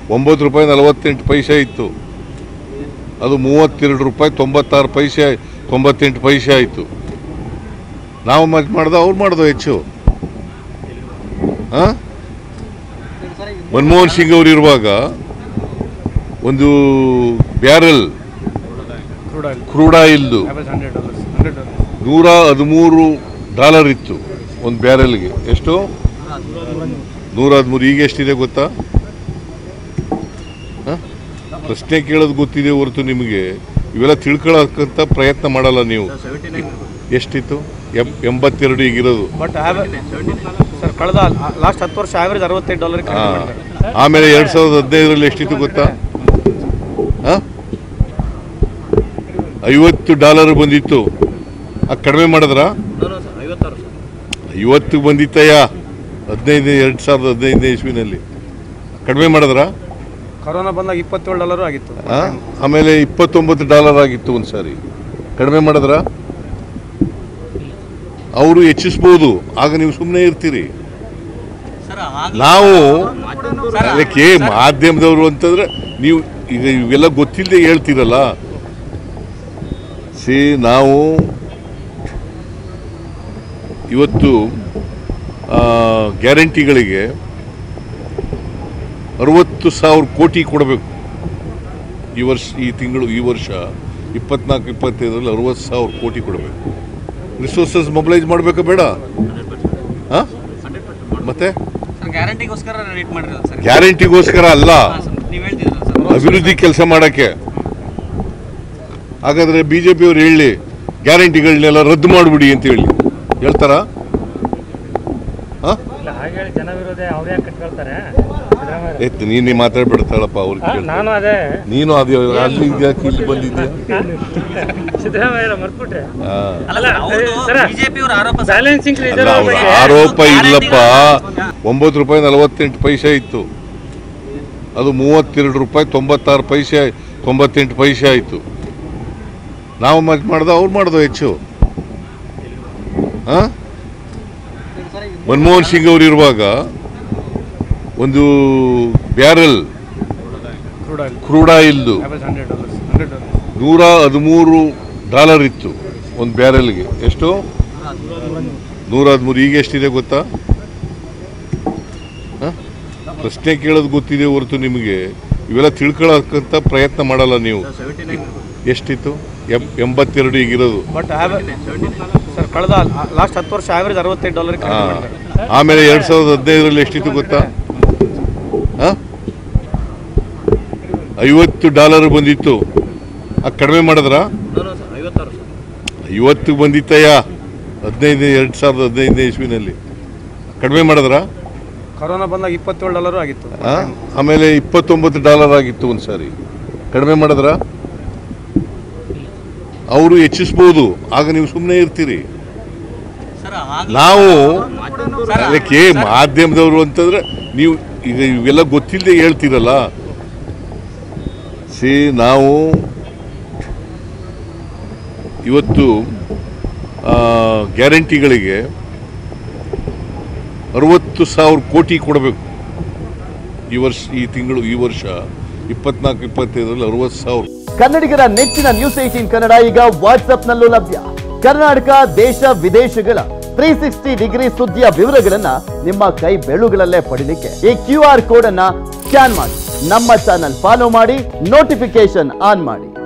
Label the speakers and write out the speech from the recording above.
Speaker 1: ಒಂಬತ್ತು ರೂಪಾಯಿ ನಲವತ್ತೆಂಟು ಪೈಸೆ ಇತ್ತು ಅದು ಮೂವತ್ತೆರಡು ರೂಪಾಯಿ ತೊಂಬತ್ತಾರು ಪೈಸೆ ತೊಂಬತ್ತೆಂಟು ಪೈಸೆ ಆಯಿತು ನಾವು ಮತ್ತೆ ಮಾಡ್ದೋ ಅವ್ರು ಮಾಡ್ದೋ ಹೆಚ್ಚು ಹಾಂ ಮನಮೋಹನ್ ಸಿಂಗ್ ಅವರು ಇರುವಾಗ ಒಂದು ಬ್ಯಾರಲ್
Speaker 2: ಕ್ರೂಡ್ ಆಯಿಲ್
Speaker 1: ಕ್ರೂಡ್ ಆಯಿಲ್ದು
Speaker 2: average hundred dollars hundred dollars
Speaker 1: ನೂರ ಹದಿಮೂರು ಡಾಲರ್ ಇತ್ತು ಒಂದು ಬ್ಯಾರಲ್ಗೆ ಎಷ್ಟು ನೂರ ಹದಿಮೂರು ಈಗ ಎಷ್ಟಿದೆ ಗೊತ್ತಾ ಹ? ಪ್ರಶ್ನೆ ಕೇಳೋದು ಗೊತ್ತಿದೆ ಹೊರತು ನಿಮಗೆ ಇವೆಲ್ಲ ತಿಳ್ಕೊಳ್ಳೋಕ್ಕಂತ ಪ್ರಯತ್ನ ಮಾಡಲ್ಲ ನೀವು ಎಷ್ಟಿತ್ತು ಎಂ ಎಂಬತ್ತೆರಡು ಈಗಿರೋದು
Speaker 2: ಬಟ್ ಸರ್ ಕಳೆದ ಲಾಸ್ಟ್ ಹತ್ತು ವರ್ಷ ಆವರೇಜ್ ಅರವತ್ತೈದು ಡಾಲರ್
Speaker 1: ಹಾ. ಆಮೇಲೆ ಎರಡ್ ಸಾವಿರದ ಹದಿನೈದರಲ್ಲಿ ಎಷ್ಟಿತ್ತು ಗೊತ್ತಾ ಹ? ಐವತ್ತು ಡಾಲರ್ ಬಂದಿತ್ತು ಆ ಕಡಿಮೆ ಮಾಡಿದ್ರ ಐವತ್ತು ಬಂದಿತ್ತಯ್ಯ ಹದಿನೈದು ಎರಡು ಸಾವಿರದ ಹದಿನೈದನೇ ಇಸ್ವಿನಲ್ಲಿ ಕಡಿಮೆ ಮಾಡಿದ್ರ
Speaker 2: ಕೊರೋನಾ ಬಂದಾಗ ಇಪ್ಪತ್ತೇಳು ಡಾಲರು ಆಗಿತ್ತು
Speaker 1: ಆ? ಆಮೇಲೆ ಇಪ್ಪತ್ತೊಂಬತ್ತು ಡಾಲರ್ ಆಗಿತ್ತು ಒಂದು ಸಾರಿ ಕಡಿಮೆ ಮಾಡಿದ್ರ ಅವರು ಹೆಚ್ಚಿಸ್ಬೋದು ಆಗ ನೀವು ಸುಮ್ಮನೆ ಇರ್ತೀರಿ ನಾವು ಅದಕ್ಕೆ ಮಾಧ್ಯಮದವರು ಅಂತಂದ್ರೆ ನೀವು ಈಗ ಇವೆಲ್ಲ ಗೊತ್ತಿಲ್ಲದೆ ಹೇಳ್ತೀರಲ್ಲ ಸಿ ನಾವು ಇವತ್ತು ಆ, ಗ್ಯಾರಂಟಿಗಳಿಗೆ ಅರವತ್ತು ಸಾವಿರ ಕೋಟಿ ಕೊಡಬೇಕು ಈ ವರ್ಷ ಈ ತಿಂಗಳು ಈ ವರ್ಷ ಇಪ್ಪತ್ನಾಲ್ಕು ಇಪ್ಪತ್ತೈದರಲ್ಲಿ ಅರವತ್ತು ಸಾವಿರ ಕೋಟಿ ಕೊಡಬೇಕು ರಿಸೋರ್ಸಸ್ ಮೊಬಿಲೈಸ್ ಮಾಡಬೇಕಾ ಬೇಡ ಹಾಂ ಮತ್ತೆ
Speaker 3: ಸರ್ ಗ್ಯಾರಂಟಿಗೋಸ್ಕರ ರೇಟ್ ಮಾಡಿರೋದು ಸರ್
Speaker 1: ಗ್ಯಾರಂಟಿಗೋಸ್ಕರ ಅಲ್ಲ
Speaker 3: ನೀವು ಹೇಳ್ತಿದ್ರಲ್ಲ ಸರ್
Speaker 1: ಅಭಿವೃದ್ಧಿ ಕೆಲಸ ಮಾಡಕ್ಕೆ ಹಾಗಾದ್ರೆ ಬಿ ಜೆ ಪಿಯವ್ರು ಹೇಳಿ ಗ್ಯಾರಂಟಿಗಳನ್ನೆಲ್ಲ ರದ್ದು ಮಾಡಿಬಿಡಿ ಅಂತ ಹೇಳಿ ಹೇಳ್ತಾರಾ ಹಾಂ
Speaker 4: ಇಲ್ಲ ಹಾಗೆ ಹೇಳಿ ಜನ ವಿರೋಧಿ ಅವ್ರೇ ಕಟ್ಕೊಳ್ತಾರೆ ಸಿದ್ದರಾಮಯ್ಯ
Speaker 1: ಎತ್ತು ನೀನೇ ಮಾತಾಡ್ಬಿಡ್ತಾಳಪ್ಪ ಅವ್ರಿಗೆ ಕೇಳ್ತಾರೆ.
Speaker 4: ನಾನು ಅದೇ
Speaker 1: ನೀನು ಅದು ಅಲ್ಲಿ ಯಾಕೆ ಇಲ್ಲಿ ಬಂದಿದ್ದೆ
Speaker 4: ಸಿದ್ದರಾಮಯ್ಯ ಮರ್ತ್ಬಿಟ್ರೆ
Speaker 1: ಹಾ.
Speaker 3: ಅಲ್ಲ ಅವ್ರದ್ದು
Speaker 4: ಸರ,
Speaker 3: ಬಿಜೆಪಿ ಅವರ ಆರೋಪ ಸರ್.
Speaker 4: ಬ್ಯಾಲೆನ್ಸಿಂಗ್
Speaker 1: ಅಲ್ಲ
Speaker 4: ರಿಸರ್ವ್
Speaker 1: ಅವ್ರ
Speaker 4: ಬಗ್ಗೆ
Speaker 1: ಆರೋಪ ಇಲ್ಲಪ್ಪ ಒಂಬತ್ತು ರೂಪಾಯಿ ನಲವತ್ತೆಂಟು ಪೈಸೆ ಇತ್ತು ಅದು ಮೂವತ್ತೆರಡು ರೂಪಾಯಿ ತೊಂಬತ್ತಾರು ಪೈಸೆ ತೊಂಬತ್ತೆಂಟು ಪೈಸೆ ಆಯಿತು ನಾವು ಮತ್ತೆ ಮಾಡ್ದೋ ಅವ್ರು ಮಾಡ್ದೋ ಹೆಚ್ಚು ಹಾಂ ಮನಮೋಹನ್ ಸಿಂಗ್ ಅವರು ಇರುವಾಗ ಒಂದು ಬ್ಯಾರಲ್
Speaker 2: ಕ್ರೂಡ್ ಆಯಿಲ್
Speaker 1: ಕ್ರೂಡ್ ಆಯಿಲ್ದು
Speaker 2: average hundred dollars hundred dollars
Speaker 1: ನೂರ ಹದಿಮೂರು ಡಾಲರ್ ಇತ್ತು ಒಂದು ಬ್ಯಾರಲ್ಗೆ ಎಷ್ಟು ನೂರ ಹದಿಮೂರು ಈಗ ಎಷ್ಟಿದೆ ಗೊತ್ತಾ ಹ? ಪ್ರಶ್ನೆ ಕೇಳೋದು ಗೊತ್ತಿದೆ ಹೊರತು ನಿಮಗೆ ಇವೆಲ್ಲ ತಿಳ್ಕೊಳ್ಳೋಕ್ಕಂತ ಪ್ರಯತ್ನ ಮಾಡಲ್ಲ ನೀವು ಎಷ್ಟಿತ್ತು ಎಂ ಎಂಬತ್ತೆರಡು ಈಗಿರೋದು
Speaker 2: ಬಟ್ ಸರ್ ಕಳೆದ ಲಾಸ್ಟ್ ಹತ್ತು ವರ್ಷ ಆವರೇಜ್ ಅರವತ್ತೈದು ಡಾಲರ್
Speaker 1: ಹಾ. ಆಮೇಲೆ ಎರಡು ಸಾವಿರದ ಹದಿನೈದರಲ್ಲಿ ಎಷ್ಟಿತ್ತು ಗೊತ್ತಾ ಹ? ಐವತ್ತು ಡಾಲರ್ ಬಂದಿತ್ತು ಆ ಕಡಿಮೆ ಮಾಡಿದ್ರ ಐವತ್ತು ಬಂದಿತ್ತಯ್ಯ ಹದಿನೈದು ಎರಡು ಸಾವಿರದ ಹದಿನೈದನೇ ಇಸ್ವಿನಲ್ಲಿ ಕಡಿಮೆ ಮಾಡಿದ್ರ
Speaker 2: ಕೊರೋನಾ ಬಂದಾಗ ಇಪ್ಪತ್ತೇಳು ಡಾಲರು ಆಗಿತ್ತು
Speaker 1: ಆ? ಆಮೇಲೆ ಇಪ್ಪತ್ತೊಂಬತ್ತು ಡಾಲರ್ ಆಗಿತ್ತು ಒಂದು ಸಾರಿ ಕಡಿಮೆ ಮಾಡಿದ್ರ ಅವರು ಹೆಚ್ಚಿಸ್ಬೋದು ಆಗ ನೀವು ಸುಮ್ಮನೆ ಇರ್ತೀರಿ
Speaker 3: ಸರ್ ಆಗ
Speaker 1: ನಾವು
Speaker 3: ಸರ್,
Speaker 1: ಅದಕ್ಕೆ ಮಾಧ್ಯಮದವರು ಅಂತಂದ್ರೆ ನೀವು ಈಗ ಇವೆಲ್ಲ ಗೊತ್ತಿಲ್ಲದೆ ಹೇಳ್ತೀರಲ್ಲ ಸಿ ನಾವು ಇವತ್ತು ಆ, ಗ್ಯಾರಂಟಿಗಳಿಗೆ ಅರವತ್ತು ಸಾವಿರ ಕೋಟಿ ಕೊಡಬೇಕು ಈ ವರ್ಷ ಈ ತಿಂಗಳು ಈ ವರ್ಷ ಇಪ್ಪತ್ನಾಲ್ಕು ಇಪ್ಪತ್ತೈದರಲ್ಲಿ ಅರವತ್ತು ಸಾವಿರ
Speaker 5: ಕನ್ನಡಿಗರ ನೆಚ್ಚಿನ ನ್ಯೂಸ್ ಏಟೀನ್ ಕನ್ನಡ ಈಗ ವಾಟ್ಸ್ಆಪ್ನಲ್ಲೂ ಲಭ್ಯ ಕರ್ನಾಟಕ ದೇಶ ವಿದೇಶಗಳ ತ್ರೀ ಸಿಕ್ಸ್ಟಿ ಡಿಗ್ರಿ ಸುದ್ದಿಯ ವಿವರಗಳನ್ನ ನಿಮ್ಮ ಕೈ ಬೆಳುಗಳಲ್ಲೇ ಪಡಿಲಿಕ್ಕೆ ಈ ಕ್ಯೂ ಆರ್ ಕೋಡ್ ಅನ್ನ ಸ್ಕ್ಯಾನ್ ಮಾಡಿ ನಮ್ಮ ಚಾನಲ್ ಫಾಲೋ ಮಾಡಿ ನೋಟಿಫಿಕೇಶನ್ ಆನ್ ಮಾಡಿ